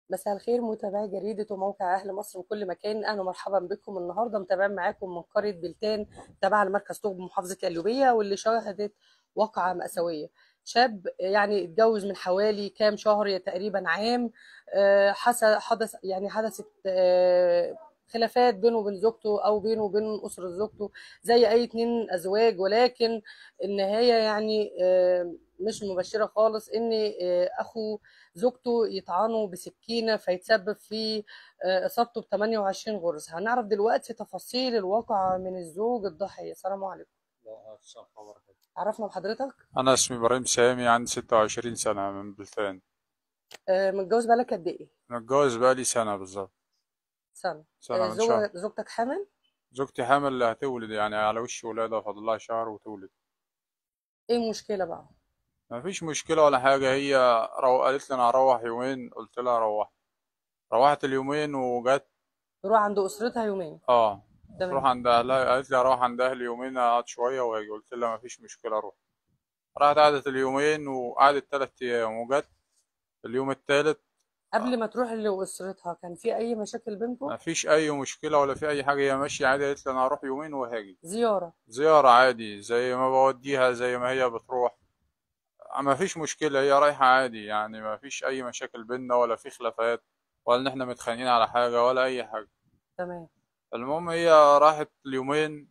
مساء الخير متابعي جريدة وموقع أهل مصر وكل مكان أهلا ومرحبا بكم النهاردة متابعين معاكم من قرية بلتان تابعة لمركز طوب بمحافظة القليوبية واللي شهدت واقعة مأساوية شاب يعني اتجوز من حوالي كام شهر تقريبا عام آه، حس- حدث يعني حدثت آه، خلافات بينه وبين زوجته أو بينه وبين أسرة زوجته زي أي اتنين أزواج ولكن النهاية يعني آه، مش مبشرة خالص إن آه، أخو زوجته يطعنه بسكينة فيتسبب في آه، إصابته ب 28 غرز هنعرف دلوقتي تفاصيل الواقعة من الزوج الضحية السلام عليكم عرفنا بحضرتك أنا اسمي إبراهيم سامي عندي ستة وعشرين سنة من بلتان آه، متجوز بقالك قد إيه؟ متجوز بقالي سنة بالظبط سنة سنة آه، من زوج- شهر زوجتك حامل؟ زوجتي حامل اللي هتولد يعني على وش ولادة فاضل لها شهر وتولد إيه المشكلة بقى؟ ما فيش مشكلة ولا حاجة هي رو... قالت لي أنا هروح يومين قلت لها روح روحت اليومين وجت تروح عند أسرتها يومين اه تروح تمام عند أهلها قالت لي هروح عند أهلي يومين أقعد شوية وأجي قلت لها ما فيش مشكلة أروح راحت قعدت اليومين وقعدت تلات أيام وجت اليوم التالت قبل ما تروح لأسرتها كان في أي مشاكل بينكم؟ ما فيش أي مشكلة ولا في أي حاجة هي ماشية عادي قالت لي أنا هروح يومين وهاجي زيارة زيارة عادي زي ما بوديها زي ما هي بتروح ما فيش مشكلة هي رايحة عادي يعني ما فيش أي مشاكل بينا ولا في خلافات ولا إن إحنا متخانقين على حاجة ولا أي حاجة تمام المهم هي راحت اليومين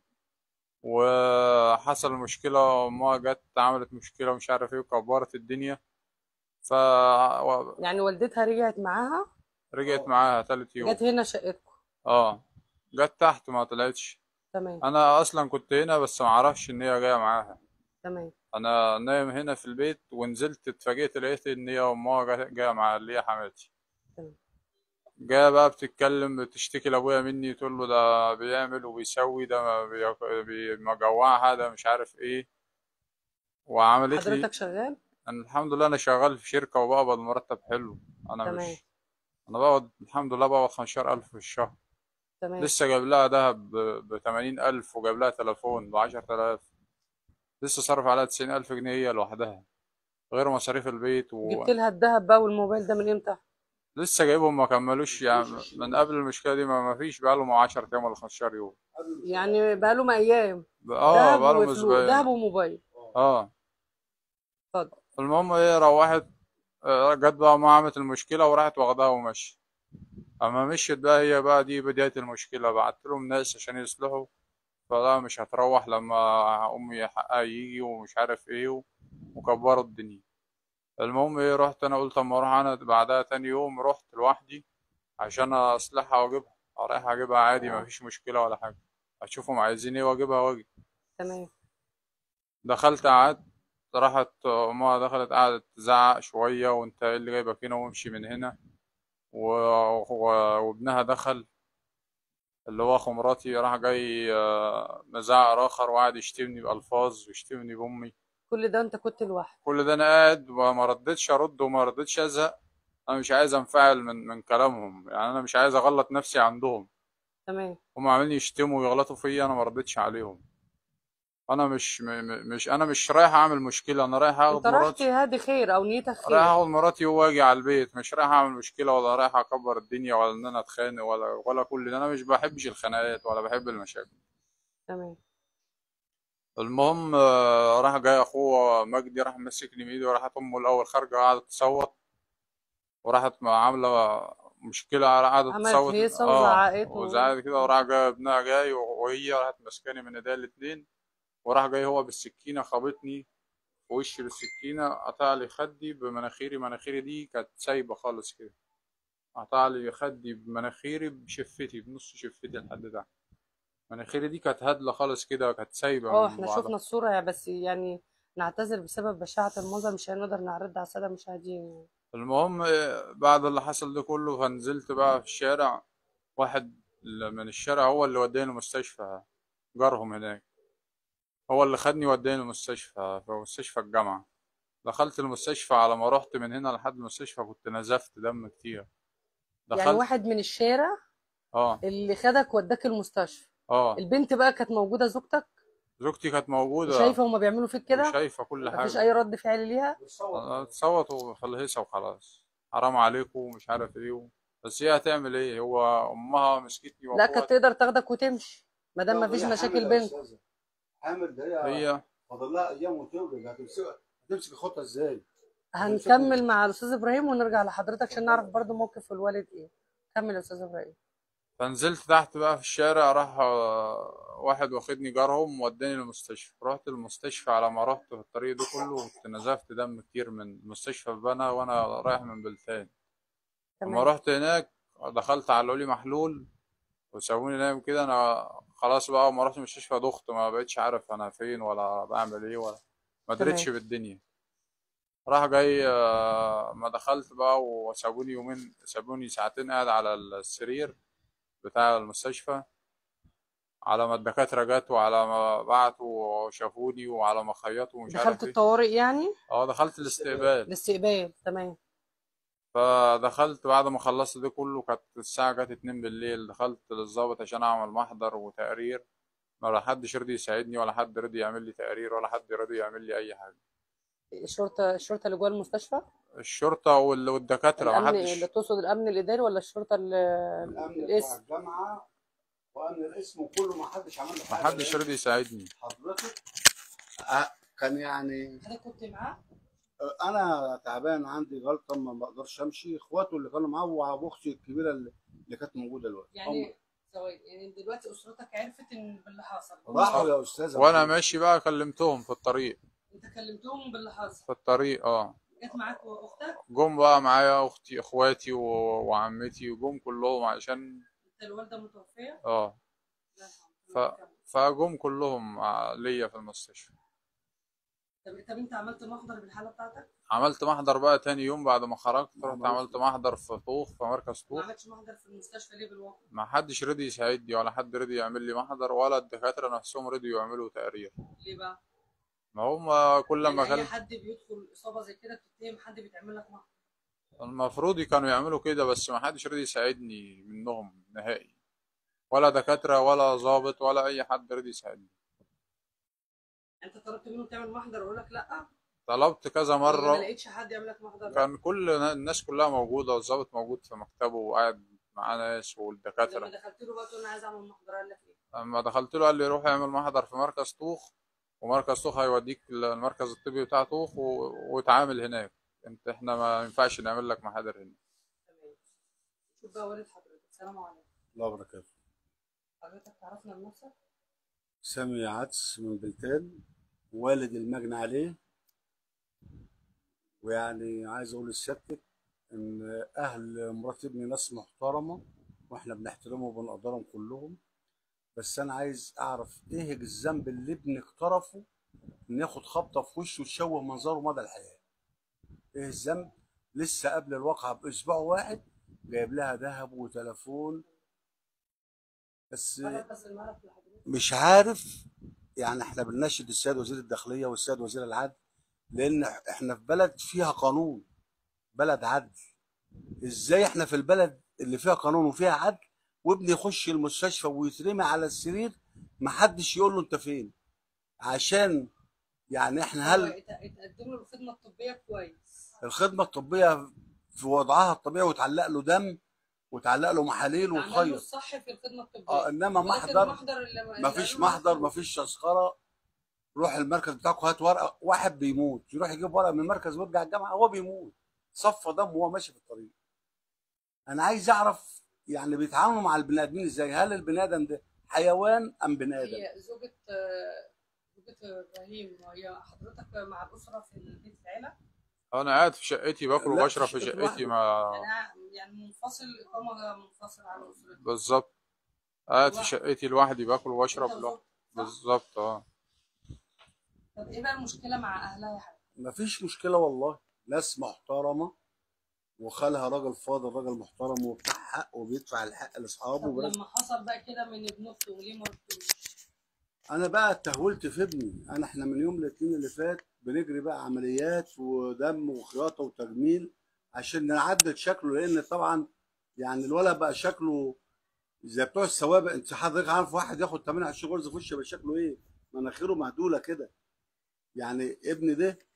وحصل مشكلة أمها جت عملت مشكلة ومش عارف إيه وكبرت الدنيا ف و- يعني والدتها رجعت معاها رجعت معاها تالت يوم جت هنا شقتكم اه جت تحت ما طلعتش تمام أنا أصلا كنت هنا بس معرفش إن هي جاية معاها تمام انا نايم هنا في البيت ونزلت اتفاجئت لقيت ان هي امها جا- جايه مع اللي هي حماتي تمام جايه بقى بتتكلم بتشتكي لابويا مني تقول له ده بيعمل وبيسوي ده ما بيق- بي- مجوعها ده مش عارف ايه وعملت لي حضرتك شغال؟ انا الحمد لله انا شغال في شركه وبقبض مرتب حلو انا تمام مش انا بقبض الحمد لله بقبض 15000 في الشهر تمام لسه جايب لها دهب ب 80000 وجايب لها تليفون ب 10000 لسه صرف عليها 90000 جنيه هي لوحدها غير مصاريف البيت و... جبت لها الذهب بقى والموبايل ده من امتى؟ لسه جايبهم ما كملوش يعني من قبل المشكله دي ما ما فيش بقالهم 10 ايام ولا 15 يوم يعني بقالهم أيام اه ذهب بقالهم وفلوس اسبوعين ذهب وموبايل اه اتفضل المهم هي روحت آه، جت بقى ما عملت المشكله وراحت واخداها ومشي اما مشيت بقى هي بقى دي بدايه المشكله بعت لهم ناس عشان يصلحوا فلا مش هتروح لما امي حقها يجي ومش عارف ايه و- وكبروا الدنيا المهم ايه رحت انا قلت اما اروح انا بعدها تاني يوم رحت لوحدي عشان اصلحها واجيبها رايح اجيبها عادي ما اه فيش مشكله ولا حاجه اشوفهم عايزين ايه واجيبها واجي تمام دخلت قعدت راحت امها دخلت قعدت تزعق شويه وانت ايه اللي جايبك هنا وامشي من هنا و... و... وابنها دخل اللي هو اخو مراتي راح جاي آه، مزعق اخر وقعد يشتمني بالفاظ ويشتمني بامي كل ده انت كنت لوحدك كل ده انا قاعد وما ردتش ارد وما ردتش ازهق انا مش عايز انفعل من من كلامهم يعني انا مش عايز اغلط نفسي عندهم تمام هم عاملين يشتموا ويغلطوا فيا انا ما ردتش عليهم انا مش م- م- مش انا مش رايح اعمل مشكله انا رايح انت اخد رايح مراتي تهادي خير او نيتك رايح خير اخد مراتي واجي على البيت مش رايح اعمل مشكله ولا رايح اكبر الدنيا ولا ان انا اتخانق ولا ولا كل ده انا مش بحبش الخناقات ولا بحب المشاكل تمام المهم آه، راح جاي اخوه مجدي راح مسكني من ايدي وراحت امه الاول خارجه قعدت تصوت وراحت مع- عامله مشكله قعدت عملت تصوت هيصه اه وزعقت و... وزعقت كده وراح جاي ابنها جاي وهي راحت ماسكاني من ايديها الاتنين وراح جاي هو بالسكينه خابطني في وشي بالسكينه قطع لي خدي بمناخيري مناخيري دي كانت سايبه خالص كده قطع لي خدي بمناخيري بشفتي بنص شفتي لحد ده مناخيري دي كانت هادله خالص كده كانت سايبه اه من احنا بعضها شفنا الصوره يا بس يعني نعتذر بسبب بشاعه المنظر مش هنقدر نعرض على الساده المشاهدين يعني. المهم آه، بعد اللي حصل ده كله فنزلت بقى في الشارع واحد من الشارع هو اللي وداني المستشفى جارهم هناك هو اللي خدني وداني المستشفى في مستشفى الجامعة دخلت المستشفى على ما رحت من هنا لحد المستشفى كنت نزفت دم كتير يعني دخلت واحد من الشارع اه اللي خدك وداك المستشفى اه البنت بقى كانت موجوده زوجتك زوجتي كانت موجودة وشايفه هما بيعملوا فيك كده وشايفة كل مفيش حاجة اي رد فعل ليها آه، تصوت في الهيصة وخلاص حرام عليكم ومش عارف ايه بس هي هتعمل ايه هو امها مسكتني لا كانت واخوها تقدر تاخدك وتمشي ما دام لا، ما فيش هي مشاكل حامل يا بينكم أستاذة. حامل ده هي هي فاضل لها ايام وتولد هتمسك هتمسك خطها ازاي؟ هنكمل مع الاستاذ ابراهيم ونرجع لحضرتك عشان نعرف برضو موقف الوالد ايه كمل يا استاذ ابراهيم فنزلت تحت بقى في الشارع راح آه، واحد واخدني جارهم وداني المستشفى رحت المستشفى على ما رحت في الطريق ده كله كنت نزفت دم كتير من المستشفى في بنا وانا رايح من بلتان لما تمام رحت هناك دخلت على لي محلول وسابوني نايم كده انا خلاص بقى ما رحت المستشفى دخت ما بقتش عارف انا فين ولا بعمل ايه ولا ما دريتش تمام. بالدنيا راح جاي آه، ما دخلت بقى وسابوني يومين سابوني ساعتين قاعد على السرير بتاع المستشفى على ما الدكاترة جت وعلى ما بعتوا وشافوني وعلى ما خيطوا ومش دخلت عارف ايه الطوارئ يعني اه دخلت الاستقبال الاستقبال تمام فدخلت بعد ما خلصت ده كله كانت الساعة جت اتنين بالليل دخلت للضابط عشان أعمل محضر وتقرير ما حدش رضي يساعدني ولا حد رضي يعمل لي تقرير ولا حد رضي يعمل لي أي حاجة الشرطه الشرطه اللي جوه المستشفى الشرطة وال- والدكاترة ما الامن حدش اللي تقصد الامن الاداري ولا الشرطه ال- الامن بتاع الاسم الجامعه وامن الاسم وكله ما حدش عمل له ما حاجه حدش رضي يساعدني حضرتك آه، كان يعني حضرتك كنت معاه آه، انا تعبان عندي جلطه ما بقدرش امشي اخواته اللي كانوا معاه واختي الكبيره اللي اللي كانت موجوده دلوقتي يعني ثواني يعني دلوقتي اسرتك عرفت ان باللي حصل هم راحوا يا استاذه وأنا ماشي بقى كلمتهم في الطريق انت كلمتهم باللي حصل في الطريق اه جت معاك واختك جم بقى معايا أختي إخواتي و... وعمتي وجم كلهم عشان انت الوالده متوفيه اه لا الحمد ف... لله. فجم كلهم مع- ليا في المستشفى طب طب انت عملت محضر بالحاله بتاعتك عملت محضر بقى تاني يوم بعد ما خرجت رحت عملت. عملت محضر في طوخ في مركز ما طوخ عملتش محضر في المستشفى ليه بالواقع ما حدش رضي يساعدني ولا حد رضي يعمل لي محضر ولا الدكاترة نفسهم رضيوا يعملوا تقرير ليه بقى ما هم كل ما يعني اي كان حد بيدخل اصابه زي كده بتتهم حد بيتعمل لك محضر المفروض كانوا يعملوا كده بس ما حدش رضي يساعدني منهم نهائي ولا دكاترة ولا ضابط ولا أي حد رضي يساعدني انت طلبت منهم تعمل محضر ويقول لك لا طلبت كذا ما مرة لقيتش حد يعمل لك محضر كان كل الناس كلها موجودة والضابط موجود في مكتبه وقاعد معاه ناس لما والدكاترة دخلت له بقى تقول انا عايز اعمل محضر قال لك ايه اما دخلت له قال لي روح اعمل محضر في مركز طوخ ومركز طوخ هيوديك المركز الطبي بتاع طوخ و... وتعامل هناك انت احنا ما ينفعش نعمل لك محاضر هنا تمام شوف بقى والد حضرتك السلام عليكم الله وبركاته حضرتك تعرفنا بنفسك سامي عدس من بلتان والد المجني عليه ويعني عايز اقول لسيادتك ان اهل مرات ابني ناس محترمه واحنا بنحترمهم وبنقدرهم كلهم بس انا عايز اعرف ايه الذنب اللي ابني اقترفه ان ياخد خبطه في وشه وتشوه منظره مدى الحياه ايه الذنب لسه قبل الواقعه باسبوع واحد جايب لها ذهب وتليفون بس فقط بس الملف لحضرتك مش عارف يعني احنا بنناشد السيد وزير الداخليه والسيد وزير العدل لان احنا في بلد فيها قانون بلد عدل ازاي احنا في البلد اللي فيها قانون وفيها عدل وابني يخش المستشفى ويترمي على السرير محدش يقول له انت فين عشان يعني احنا هل هل اتقدم له الخدمه الطبيه كويس الخدمه الطبيه في وضعها الطبيعي وتعلق له دم وتعلق له محاليل عمل له وتخيط الصح في الخدمه الطبيه اه انما ولكن محضر المحضر اللي اللي مفيش قالوا له محضر مفيش تذكره روح المركز بتاعكم هات ورقه واحد بيموت يروح يجيب ورقه من المركز ويرجع الجامعه هو بيموت صفى دم وهو ماشي في الطريق انا عايز اعرف يعني بيتعاملوا مع البني ادمين ازاي هل البني ادم ده حيوان ام بني ادم هي زوجة آه، زوجة ابراهيم وهي حضرتك مع الاسره في البيت العيله انا قاعد في شقتي باكل لا، وبشرب في في شقة شقتي واحدة. ما يعني يعني منفصل اقامه منفصله عن اسرتك بالظبط قاعد في واحد. شقتي لوحدي باكل وبشرب أنت لوحدي وزوجتك، صح؟ بالظبط اه طب ايه بقى المشكله مع اهلها يا حبيبي؟ مفيش مشكله والله ناس محترمه وخالها راجل فاضل راجل محترم وبتاع حق وبيدفع الحق لاصحابه طب وبرد- لما حصل بقى كده من ابن اخته ليه ما رحتوش؟ انا بقى اتهولت في ابني انا احنا من يوم الاثنين اللي فات بنجري بقى عمليات ودم وخياطه وتجميل عشان نعدل شكله لان طبعا يعني الولد بقى شكله زي بتوع السوابق انت حضرتك عارف واحد ياخد 28 غرزه في وشه يبقى شكله ايه مناخيره مهدوله كده يعني ابني ده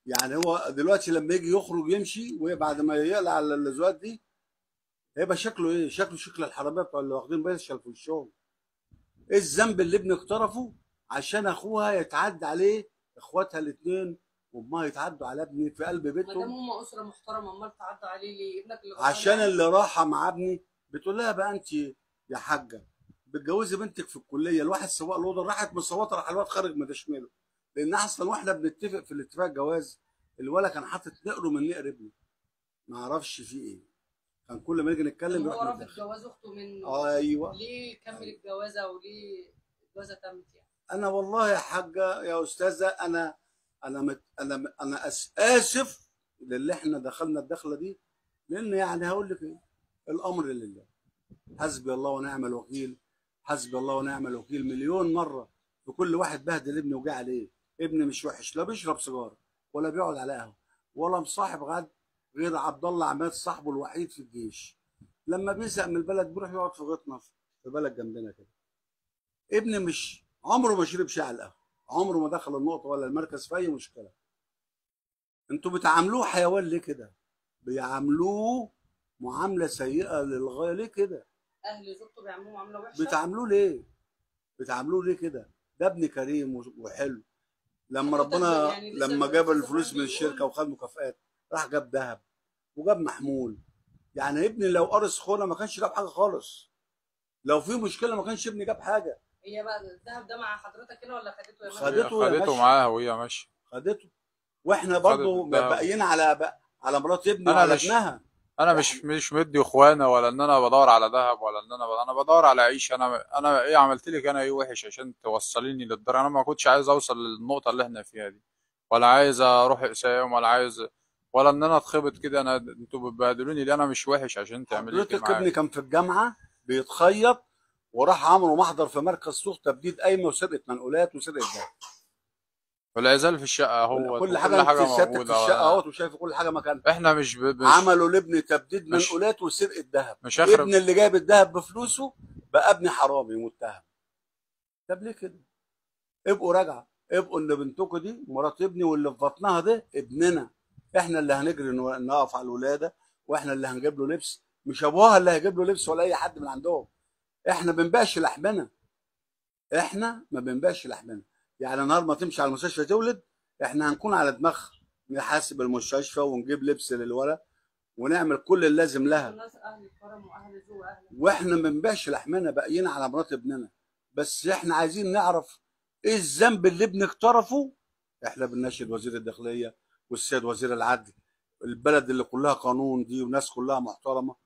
يعني هو دلوقتي لما يجي يخرج يمشي وبعد ما يقلع الازواج دي هيبقى شكله ايه؟ شكله شكل الحراميه بتوع اللي واخدين بيشل في الشغل. ايه الذنب اللي ابنك اقترفه عشان اخوها يتعدى عليه اخواتها الاثنين وامها يتعدوا على ابني في قلب ما دام بيتهم هم اسره محترمه امال تعدوا عليه ليه ابنك اللي غلطان عشان يعني؟ اللي راحه مع ابني بتقول لها بقى انت يا حاجه بتجوزي بنتك في الكليه الواحد سواق الاوضه راحت مصوته راح الواد خارج متشمله لان اصلا واحنا بنتفق في الاتفاق جواز الولد كان حاطط نقره من نقر ابني ما اعرفش فيه ايه كان كل ما نيجي نتكلم طب هو يروح رافض متدخل. جواز اخته منه ايوه ليه كمل الجوازه وليه الجوازه تمت يعني انا والله يا حاجه يا استاذه انا انا مت انا انا أس اسف للي احنا دخلنا الدخله دي لان يعني هقول لك ايه الامر لله حسبي الله ونعم الوكيل حسبي الله ونعم الوكيل مليون مره في كل واحد بهدل ابني وجع عليه ابني مش وحش لا بيشرب سيجاره ولا بيقعد على قهوه ولا مصاحب غد غير عبد الله عماد صاحبه الوحيد في الجيش لما بيزهق من البلد بيروح يقعد في غيطنا في بلد جنبنا كده ابني مش عمره ما شرب شاي على القهوه عمره ما دخل النقطه ولا المركز في اي مشكله انتوا بتعاملوه حيوان ليه كده بيعاملوه معامله سيئه للغايه ليه كده اهل زوجته بيعملوا معامله وحشه بتعاملوه ليه بتعاملوه ليه كده ده ابن كريم و- وحلو لما طب ربنا يعني لسه لما الأستاذ جاب إبراهيم الفلوس من بيقول- الشركه وخد مكافآت راح جاب ذهب وجاب محمول يعني ابني لو قرص خونا ما كانش جاب حاجه خالص لو في مشكله ما كانش ابني جاب حاجه هي بقى الذهب ده مع حضرتك هنا ولا خدته يا خدته. مدام؟ يا خدته باشا. معاها وهي ماشيه خدته واحنا برضو خدت الذهب. باقيين على على مرات ابني أنا وعلى مش- ابنها انا مش مش مدي اخوانا ولا ان انا بدور على ذهب ولا ان انا انا بدور على عيش انا انا ايه عملت لك انا ايه وحش عشان توصليني للدرجه انا ما كنتش عايز اوصل للنقطه اللي احنا فيها دي ولا عايز اروح اقسام ولا عايز ولا ان انا اتخبط كده انا انتوا بتبهدلوني ليه انا مش وحش عشان تعملي كده حضرتك ابني معايا كان في الجامعه بيتخيط وراح عملوا محضر في مركز سوق تبديد قايمه وسرقه منقولات وسرقه ذهب والعزال في الشقه هو كل حاجه انت سيادتك في موجودة. الشقه اهوت وشايف كل حاجه مكانها احنا مش ب... مش عملوا لابني تبديد مش- منقولات وسرقه ذهب مش اخرب ابن اللي جايب الذهب بفلوسه بقى ابني حرامي متهم طب ليه كده ابقوا راجعه ابقوا ان بنتكم دي مرات ابني واللي في بطنها ده ابننا احنا اللي هنجري نو- نقف على الولاده واحنا اللي هنجيب له لبس مش ابوها اللي هيجيب له لبس ولا اي حد من عندهم احنا بنبيعش لحمنا احنا ما بنبيعش لحمنا يعني النهار ما تمشي على المستشفى تولد احنا هنكون على دماغها نحاسب المستشفى ونجيب لبس للولد ونعمل كل اللازم لها الناس اهل الكرم واهل ذوق واهل واحنا ما بنبيعش لحمنا باقيين على مرات ابننا بس احنا عايزين نعرف ايه الذنب اللي ابنك اقترفه احنا بنناشد وزير الداخليه والسيد وزير العدل البلد اللي كلها قانون دي وناس كلها محترمه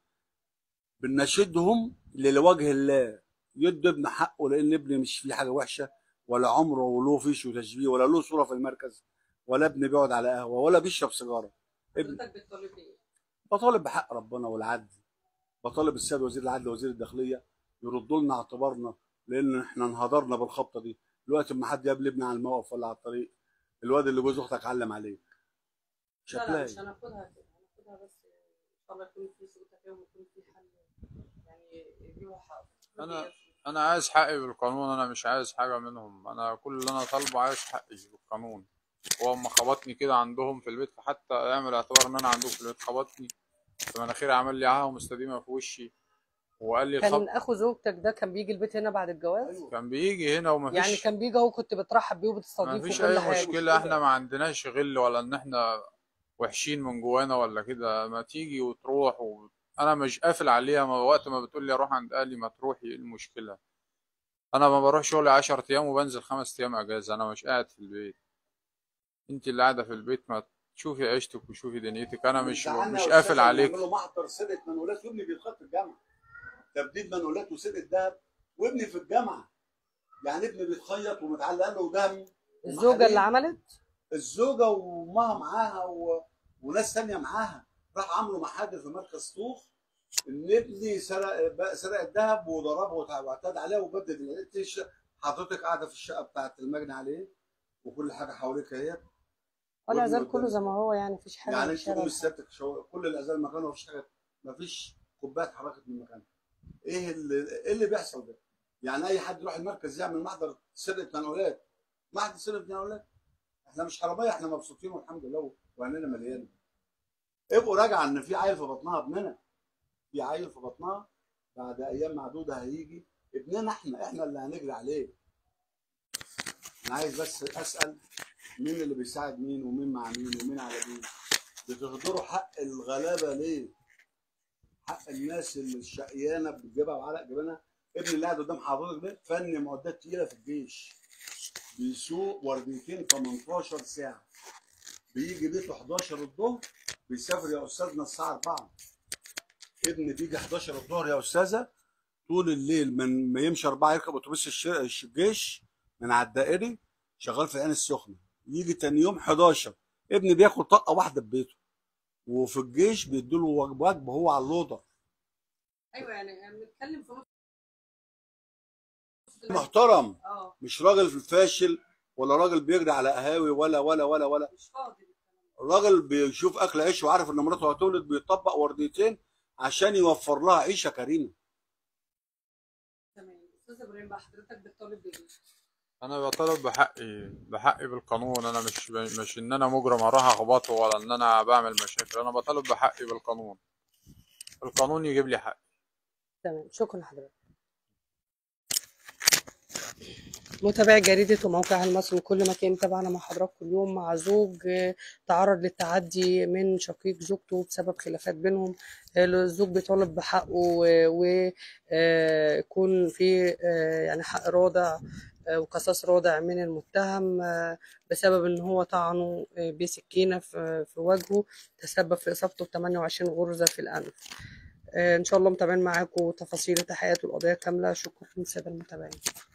بنناشدهم لوجه الله يدوا ابن حقه لان ابني مش فيه حاجه وحشه ولا عمره له فيش وتشبيه ولا له صوره في المركز ولا ابني بيقعد على قهوه ولا بيشرب سيجاره ابن حضرتك بتطالب ايه؟ بطالب بحق ربنا والعدل بطالب السيد وزير العدل وزير الداخليه يردوا لنا اعتبارنا لان احنا انهدرنا بالخبطه دي دلوقتي اما حد جاب لي ابني على الموقف ولا على الطريق الواد اللي جوز اختك علم عليك لا لا شكلها مش إيه؟ هناخدها كده هناخدها بس ان شاء الله يكون في سوء تفاهم ويكون في حل يعني يجيبوا حق أنا- انا عايز حقي بالقانون انا مش عايز حاجه منهم انا كل اللي انا طالبه عايز حقي بالقانون هو اما خبطني كده عندهم في البيت حتى يعمل اعتبار ان انا عندهم في البيت خبطني في مناخيري عمل لي عاهه مستديمه في وشي وقال لي الخبط كان اخو زوجتك ده كان بيجي البيت هنا بعد الجواز؟ أيوة. كان بيجي هنا ومفيش يعني كان بيجي اهو كنت بترحب بيه ما وبتستضيفه فيش وكل اي حاجه مشكله احنا ما عندناش غل ولا ان احنا وحشين من جوانا ولا كده ما تيجي وتروح و... انا مش قافل عليها ما وقت ما بتقول لي اروح عند اهلي ما تروحي ايه المشكله انا ما بروح شغلي 10 ايام وبنزل خمس ايام اجازه انا مش قاعد في البيت انت اللي قاعده في البيت ما تشوفي عيشتك وشوفي دنيتك انا مش تعالى مش يا قافل أستاذ عليك نعمل له محضر سرقه منقولات وابني بيتخط في الجامعه تبديد منقولات وسرقه ذهب وابني في الجامعه يعني ابني بيتخيط ومتعلق له دم الزوجه اللي عملت الزوجه وامها معاها و... وناس تانية معاها راح عملوا محاضر في مركز طوخ ان ابني سرق بقى سرق الذهب وضربه وتع- واعتدى عليه وبدد العيلة. الش- حضرتك قاعده في الشقه بتاعت المجني عليه وكل حاجه حواليك اهي والعزال وابني كله قدام. زي ما هو يعني مفيش حاجه يعني في انت الشارع تقوم سيادتك شو... كل الازال مكانه مفيش حاجه مفيش كوبايه اتحركت من مكانها ايه اللي ايه اللي بيحصل ده؟ يعني اي حد يروح المركز يعمل محضر سرقه منقولات محضر سرقه منقولات احنا مش حراميه احنا مبسوطين والحمد لله وعينينا مليانه ابقوا راجع ان في عيل في بطنها ابننا في عيل في بطنها بعد ايام معدوده هيجي ابننا احنا احنا اللي هنجري عليه انا عايز بس اسال مين اللي بيساعد مين ومين مع مين ومين على مين بتهدروا حق الغلابه ليه حق الناس اللي الشقيانه بتجيبها وعلق جبينها ابني اللي قاعد قدام حضرتك ده فني معدات تقيله في الجيش بيسوق ورديتين 18 ساعه بيجي بيته 11 الظهر بيسافر يا استاذنا الساعه 4 ابني بيجي 11 الظهر يا استاذه طول الليل من ما يمشي 4 يركب اتوبيس الش- الش- الجيش من على الدائري شغال في العين السخنه يجي تاني يوم 11 ابني بياكل طقه واحده في بيته وفي الجيش بيديله وجبه وجبه هو على اللوضه ايوه يعني بنتكلم في نص محترم اه مش راجل فاشل ولا راجل بيجري على قهاوي ولا ولا ولا ولا مش فاضي الراجل بيشوف اكل عيش وعارف ان مراته هتولد بيطبق ورديتين عشان يوفر لها عيشه كريمه تمام استاذ ابراهيم بقى حضرتك بتطالب بايه؟ انا بطالب بحقي بحقي بالقانون انا مش مش ان انا مجرم اروح اخبطه ولا ان انا بعمل مشاكل انا بطالب بحقي بالقانون القانون يجيب لي حقي تمام شكرا لحضرتك متابعي جريدة وموقع المصري من كل مكان تابعنا مع حضراتكم اليوم مع زوج آه، تعرض للتعدي من شقيق زوجته بسبب خلافات بينهم آه، الزوج بيطالب بحقه ويكون في آه، يعني حق رادع آه، وقصاص رادع من المتهم آه، بسبب ان هو طعنه آه، بسكينة في في وجهه تسبب في اصابته ب 28 غرزة في الانف آه، ان شاء الله متابعين معاكم تفاصيل التحقيقات والقضيه كامله شكرا للساده المتابعين